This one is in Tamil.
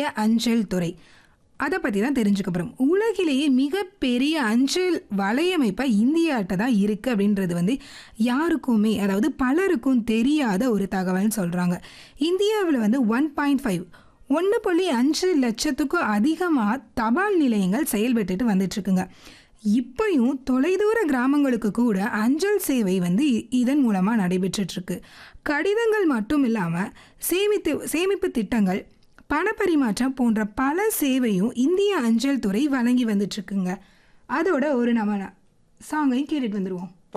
அஞ்சல் துறை அதை பற்றி தான் தெரிஞ்சுக்க போகிறோம் உலகிலேயே மிகப்பெரிய அஞ்சல் வலையமைப்பாக இந்தியாட்ட தான் இருக்குது அப்படின்றது வந்து யாருக்குமே அதாவது பலருக்கும் தெரியாத ஒரு தகவல்னு சொல்கிறாங்க இந்தியாவில் வந்து ஒன் பாயிண்ட் ஃபைவ் ஒன்று புள்ளி அஞ்சு லட்சத்துக்கும் அதிகமாக தபால் நிலையங்கள் செயல்பட்டுட்டு வந்துட்டுருக்குங்க இப்பயும் தொலைதூர கிராமங்களுக்கு கூட அஞ்சல் சேவை வந்து இ- இதன் மூலமாக நடைபெற்றுட்ருக்கு கடிதங்கள் மட்டும் இல்லாமல் சேமித்து சேமிப்பு திட்டங்கள் பணப்பரிமாற்றம் போன்ற பல சேவையும் இந்திய அஞ்சல் துறை வழங்கி வந்துட்டுருக்குங்க அதோட ஒரு நம்ம சாங்கையும் கேட்டுட்டு வந்துடுவோம்